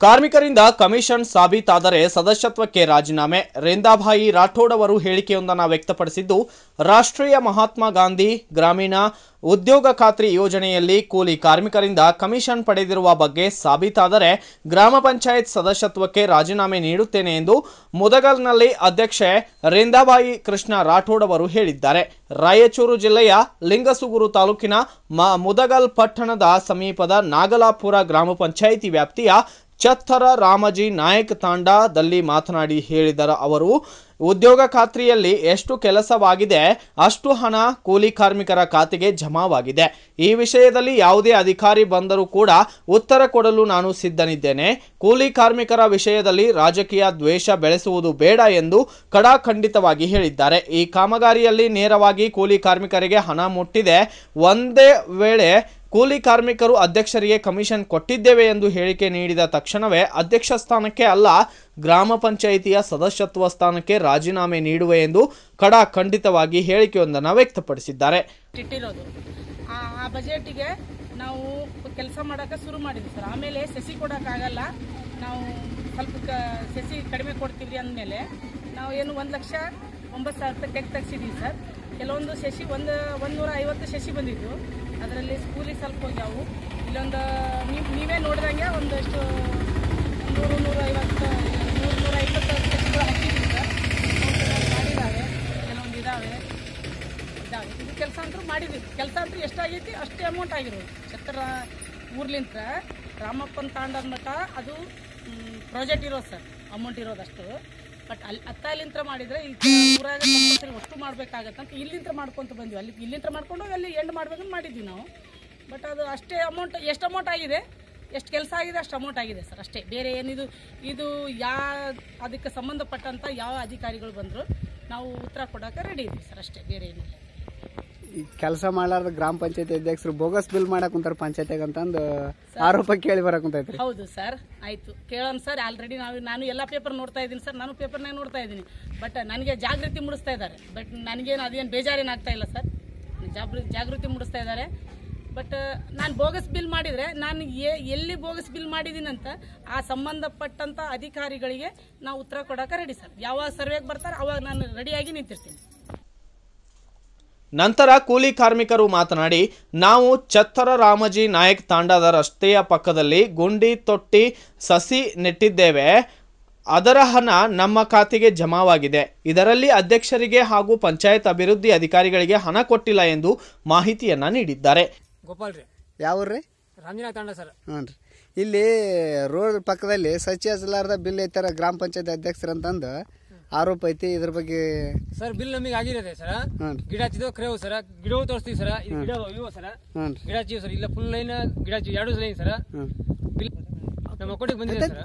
ಕಾರ್ಮಿಕರಿಂದ commission ಸಾಬೀತಾದರೆ ಸದಸ್ಯತ್ವಕ್ಕೆ ರಾಜೀನಾಮೆ ರೇಂದಾಭಾಯಿ ರಾಠೋಡ್ ಅವರು ಹೇಳಿಕೆಯೊಂದನ್ನು ವ್ಯಕ್ತಪಡಿಸಿದ್ದು ರಾಷ್ಟ್ರೀಯ ಮಹಾತ್ಮ ಗಾಂಧಿ ಗ್ರಾಮೀಣ ಉದ್ಯೋಗ ಖಾತ್ರಿ ಯೋಜನೆಯಲ್ಲಿ ಕೂಲಿ ಕಾರ್ಮಿಕರಿಂದ ಕಮಿಷನ್ ಪಡೆದಿರುವ ಬಗ್ಗೆ ಸಾಬೀತಾದರೆ ಗ್ರಾಮ ಪಂಚಾಯತ್ ಸದಸ್ಯತ್ವಕ್ಕೆ ರಾಜೀನಾಮೆ ನೀಡುತ್ತೇನೆ ಎಂದು ಮುದಗಲ್ನಲ್ಲಿ ಅಧ್ಯಕ್ಷೆ ರೇಂದಾಬಾಯಿ ಕೃಷ್ಣ ರಾಠೋಡ್ ಅವರು ಹೇಳಿದ್ದಾರೆ ರಾಯಚೂರು ಜಿಲ್ಲೆಯ ಲಿಂಗಸುಗೂರು ತಾಲೂಕಿನ ಮ ಮುದಗಲ್ ಪಟ್ಟಣದ ಸಮೀಪದ ನಾಗಲಾಪುರ ಗ್ರಾಮ ಪಂಚಾಯಿತಿ ವ್ಯಾಪ್ತಿಯ ಚತ್ತರ ರಾಮಜಿ ನಾಯಕ್ ತಾಂಡಾದಲ್ಲಿ ಮಾತನಾಡಿ ಹೇಳಿದರ ಅವರು ಉದ್ಯೋಗ ಖಾತ್ರಿಯಲ್ಲಿ ಎಷ್ಟು ಕೆಲಸವಾಗಿದೆ ಅಷ್ಟು ಹಣ ಕೂಲಿ ಕಾರ್ಮಿಕರ ಖಾತೆಗೆ ಜಮಾವಾಗಿದೆ ಈ ವಿಷಯದಲ್ಲಿ ಯಾವುದೇ ಅಧಿಕಾರಿ ಬಂದರೂ ಕೂಡ ಉತ್ತರ ಕೊಡಲು ನಾನು ಸಿದ್ಧನಿದ್ದೇನೆ ಕೂಲಿ ಕಾರ್ಮಿಕರ ವಿಷಯದಲ್ಲಿ ರಾಜಕೀಯ ದ್ವೇಷ ಬೆಳೆಸುವುದು ಬೇಡ ಎಂದು ಕಡಾಖಂಡಿತವಾಗಿ ಹೇಳಿದ್ದಾರೆ ಈ ಕಾಮಗಾರಿಯಲ್ಲಿ ನೇರವಾಗಿ ಕೂಲಿ ಕಾರ್ಮಿಕರಿಗೆ ಹಣ ಮುಟ್ಟಿದೆ ಒಂದೇ ವೇಳೆ ಕೂಲಿ ಕಾರ್ಮಿಕರು ಅಧ್ಯಕ್ಷರಿಗೆ ಕಮಿಷನ್ ಕೊಟ್ಟಿದ್ದೇವೆ ಎಂದು ಹೇಳಿಕೆ ನೀಡಿದ ತಕ್ಷಣವೇ ಅಧ್ಯಕ್ಷ ಸ್ಥಾನಕ್ಕೆ ಅಲ್ಲ ಗ್ರಾಮ ಪಂಚಾಯಿತಿಯ ಸದಸ್ಯತ್ವ ಸ್ಥಾನಕ್ಕೆ ರಾಜೀನಾಮೆ ನೀಡುವೆ ಎಂದು ಖಡಾಖಂಡಿತವಾಗಿ ಹೇಳಿಕೆಯೊಂದನ್ನು ವ್ಯಕ್ತಪಡಿಸಿದ್ದಾರೆ ಇಟ್ಟಿರೋದು ಆ ಆ ಬಜೆಟಿಗೆ ನಾವು ಕೆಲಸ ಮಾಡೋಕೆ ಶುರು ಮಾಡಿದ್ವಿ ಸರ್ ಆಮೇಲೆ ಸಸಿ ಕೊಡೋಕ್ಕಾಗಲ್ಲ ನಾವು ಸ್ವಲ್ಪ ಕ ಸಸಿ ಕಡಿಮೆ ಕೊಡ್ತೀವಿ ಅಂದಮೇಲೆ ನಾವು ಏನು ಒಂದು ಲಕ್ಷ ಒಂಬತ್ತು ಸಾವಿರ ರೂಪಾಯಿ ಟೆಕ್ ತೆಗ್ಸಿದ್ದೀವಿ ಸರ್ ಕೆಲವೊಂದು ಸಸಿ ಒಂದು ಒಂದು ನೂರ ಐವತ್ತು ಸಸಿ ಬಂದಿದ್ದು ಅದರಲ್ಲಿ ಸ್ಕೂಲಿಗೆ ಸ್ವಲ್ಪ ಹೋಗ್ಯಾವು ಇಲ್ಲೊಂದು ನೀವು ನೀವೇ ನೋಡಿದಂಗೆ ಒಂದಷ್ಟು ನೂರು ನೂರ ಐವತ್ತು ನೂರು ನೂರ ಐವತ್ತು ಸಸಿಗಳು ಹಾಕಿದ್ದೀವಿ ಸರ್ ಕೆಲವೊಂದು ಮಾಡಿದ್ದಾವೆ ಕೆಲವೊಂದು ಇದ್ದಾವೆ ಇದಾವೆ ಇದು ಕೆಲಸ ಅಂತೂ ಮಾಡಿದ್ವಿ ಕೆಲಸ ಅಂತೂ ಎಷ್ಟಾಗೈತಿ ಅಷ್ಟೇ ಅಮೌಂಟ್ ಆಗಿರೋದು ಛತ್ರ ಊರ್ಲಿಂತ್ರ ರಾಮಪ್ಪನ ತಾಂಡದ ಮಟ್ಟ ಅದು ಪ್ರಾಜೆಕ್ಟ್ ಇರೋದು ಸರ್ ಅಮೌಂಟ್ ಇರೋದಷ್ಟು ಬಟ್ ಅಲ್ಲಿ ಅತ್ತಾಲಿಂತ್ರ ಮಾಡಿದರೆ ಈ ಊರಾಗ ಕಂಪಲ್ಸರಿ ಒಟ್ಟು ಮಾಡ್ಬೇಕಾಗತ್ತಂತ ಇಲ್ಲಿಂತ್ರ ಮಾಡ್ಕೊಂತ ಬಂದ್ವಿ ಅಲ್ಲಿ ಇಲ್ಲಿಂತ್ರ ಮಾಡ್ಕೊಂಡು ಅಲ್ಲಿ ಎಂಡ್ ಮಾಡ್ಬೇಕಂತ ಮಾಡಿದ್ವಿ ನಾವು ಬಟ್ ಅದು ಅಷ್ಟೇ ಅಮೌಂಟ್ ಎಷ್ಟು ಅಮೌಂಟ್ ಆಗಿದೆ ಎಷ್ಟು ಕೆಲಸ ಆಗಿದೆ ಅಷ್ಟು ಅಮೌಂಟ್ ಆಗಿದೆ ಸರ್ ಅಷ್ಟೇ ಬೇರೆ ಏನಿದು ಇದು ಯಾ ಅದಕ್ಕೆ ಸಂಬಂಧಪಟ್ಟಂಥ ಯಾವ ಅಧಿಕಾರಿಗಳು ಬಂದರು ನಾವು ಉತ್ತರ ಕೊಡೋಕೆ ರೆಡಿ ಇದ್ದೀವಿ ಸರ್ ಅಷ್ಟೇ ಬೇರೆ ಏನಿಲ್ಲ ಈ ಕೆಲಸ ಮಾಡಲಾರ್ದ ಗ್ರಾಮ ಪಂಚಾಯತಿ ಅಧ್ಯಕ್ಷರು ಬೋಗಸ್ ಬಿಲ್ ಮಾಡಕ್ ಕುಂತಾರ ಪಂಚಾಯತಿಗೆ ಅಂತಂದು ಆರೋಪ ಕೇಳಿ ಬರಕ್ ಕುಂತೈತ್ರಿ ಹೌದು ಸರ್ ಆಯ್ತು ಕೇಳೋಣ ಸರ್ ಆಲ್ರೆಡಿ ನಾವು ನಾನು ಎಲ್ಲ ಪೇಪರ್ ನೋಡ್ತಾ ಇದ್ದೀನಿ ಸರ್ ನಾನು ಪೇಪರ್ನಾಗ ನೋಡ್ತಾ ಇದ್ದೀನಿ ಬಟ್ ನನಗೆ ಜಾಗೃತಿ ಮೂಡಿಸ್ತಾ ಇದ್ದಾರೆ ಬಟ್ ನನಗೇನು ಅದೇನು ಬೇಜಾರೇನಾಗ್ತಾ ಇಲ್ಲ ಸರ್ ಜಾಗೃತಿ ಜಾಗೃತಿ ಮೂಡಿಸ್ತಾ ಇದ್ದಾರೆ ಬಟ್ ನಾನು ಬೋಗಸ್ ಬಿಲ್ ಮಾಡಿದರೆ ನಾನು ಎ ಎಲ್ಲಿ ಬೋಗಸ್ ಬಿಲ್ ಮಾಡಿದ್ದೀನಂತ ಆ ಸಂಬಂಧಪಟ್ಟಂಥ ಅಧಿಕಾರಿಗಳಿಗೆ ನಾವು ಉತ್ತರ ಕೊಡೋಕೆ ರೆಡಿ ಸರ್ ಯಾವಾಗ ಸರ್ವೆಗೆ ಬರ್ತಾರೆ ಅವಾಗ ನಾನು ರೆಡಿಯಾಗಿ ನಿಂತಿರ್ತೀನಿ ನಂತರ ಕೂಲಿ ಕಾರ್ಮಿಕರು ಮಾತನಾಡಿ ನಾವು ಛತ್ತರ ರಾಮಜಿ ನಾಯಕ್ ತಾಂಡದ ರಸ್ತೆಯ ಪಕ್ಕದಲ್ಲಿ ಗುಂಡಿ ತೊಟ್ಟಿ ಸಸಿ ನೆಟ್ಟಿದ್ದೇವೆ ಅದರ ಹಣ ನಮ್ಮ ಖಾತೆಗೆ ಜಮಾವಾಗಿದೆ ಇದರಲ್ಲಿ ಅಧ್ಯಕ್ಷರಿಗೆ ಹಾಗೂ ಪಂಚಾಯತ್ ಅಭಿವೃದ್ಧಿ ಅಧಿಕಾರಿಗಳಿಗೆ ಹಣ ಕೊಟ್ಟಿಲ್ಲ ಎಂದು ಮಾಹಿತಿಯನ್ನ ನೀಡಿದ್ದಾರೆ ಗೋಪಾಲ್ ರೀ ಯಾವ್ರಿ ರಾಮಜಿನಾಥ್ ತಾಂಡ ಸರ್ ಹ್ಞೂ ರೀ ಇಲ್ಲಿ ರೋಡ್ ಪಕ್ಕದಲ್ಲಿ ಸಚ್ಚಿ ಹಚ್ಚಲಾರ್ದ ಬಿಲ್ ಐತಾರ ಗ್ರಾಮ ಪಂಚಾಯತ್ ಅಧ್ಯಕ್ಷರು ಅಂತಂದು ಆರೋಪ ಐತಿ ಇದ್ರ ಬಗ್ಗೆ ಸರ್ ಬಿಲ್ ನಮಗೆ ಆಗಿರೋದೆ ಸರ್ ಹ್ಞೂ ರೀ ಗಿಡ ಹಚ್ಚಿದೋ ಕ್ರೇವ್ ಸರ್ ಗಿಡವು ತೋರಿಸ್ತೀವಿ ಸರ್ ಇದು ಗಿಡ ಇವು ಸರ್ ಹ್ಞೂ ರೀ ಗಿಡ ಹಚ್ಚಿವಿ ಸರ್ ಇಲ್ಲ ಫುಲ್ ಲೈನ್ ಗಿಡ ಹಚ್ಚಿವಿ ಎರಡು ಲೈನ್ ಸರ್ ಹ್ಞೂ ಬಿಲ್ ನಮ್ಮ ಅಕೌಂಟಿಗೆ ಬಂದಿದೆ ಸರ್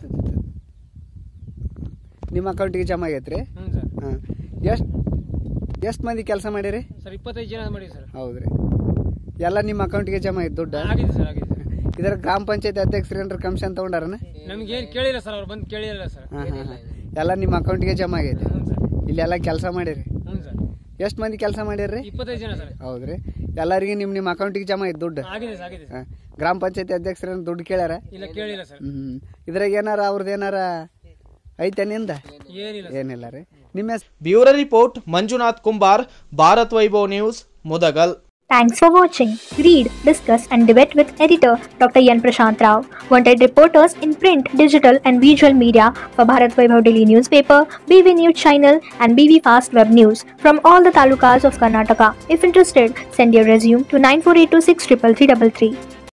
ನಿಮ್ಮ ಅಕೌಂಟಿಗೆ ಜಮಾ ಆಗೈತ್ರಿ ಹ್ಞೂ ಸರ್ ಹಾಂ ಎಷ್ಟು ಎಷ್ಟು ಮಂದಿ ಕೆಲಸ ಮಾಡಿರಿ ಸರ್ ಇಪ್ಪತ್ತೈದು ಜನ ಮಾಡಿವಿ ಸರ್ ಹೌದ್ರಿ ಎಲ್ಲ ನಿಮ್ಮ ಅಕೌಂಟಿಗೆ ಜಮಾ ಐತೆ ದುಡ್ಡು ಆಗಿದೆ ಸರ್ ಆಗಿದೆ ಸರ್ ಇದರ ಗ್ರಾಮ ಪಂಚಾಯತ್ ಅಧ್ಯಕ್ಷರು ಏನಾರ ಕಮಿಷನ್ ತಗೊಂಡಾರನ ನಮ್ಗೆ ಏನು ಕೇಳಿಲ್ಲ ಸರ್ ಅವ್ರು ಬಂದು ಕೇಳಿಲ್ಲ ಸರ್ ಹಾಂ ಹಾಂ ಹಾಂ ಎಲ್ಲ ನಿಮ್ಮ ಅಕೌಂಟಿಗೆ ಜಮಾ ಆಗೈತೆ ಹ್ಞೂ ಸರ್ ಇಲ್ಲೆಲ್ಲ ಕೆಲಸ ಮಾಡಿರಿ ಹ್ಞೂ ಸರ್ ಎಷ್ಟು ಮಂದಿ ಕೆಲಸ ಮಾಡಿರಿ ಇಪ್ಪತ್ತೈದು ಜನ ಸರ್ ಹೌದ್ರಿ ಎಲ್ಲರಿಗೆ ನಿಮ್ಮ ನಿಮ್ಮ ಅಕೌಂಟಿಗೆ ಜಮಾ ಐತೆ ದುಡ್ಡು ಆಗಿದೆ ಸರ್ ಆಗಿದೆ ಸರ್ ಹಾಂ ಗ್ರಾಮ ಪಂಚಾಯತಿ ಅಧ್ಯಕ್ಷರು ಏನಾರ ದುಡ್ಡು ಕೇಳ್ಯಾರ ಇಲ್ಲ ಕೇಳಿಲ್ಲ ಸರ್ ಹ್ಞೂ ಇದ್ರಾಗ ಏನಾರ ಅವ್ರದ್ದು ಏನಾರ ಐತೆ ನಿಂದ ಏನಿಲ್ಲ ಏನಿಲ್ಲ ರೀ ನಿಮ್ಮ ಹೆಸ್- bureau report Manjunath Kumbar Bharat Vaibhav news Mudgal Thanks for watching. Read, discuss, and debate with editor Dr. Yan Prashant Rao. Wanted reporters in print, digital, and visual media for Bharat Vaibhav Daily newspaper, BV News channel, and BV Fast Web News from all the talukas of Karnataka. If interested, send your resume to 9482633333.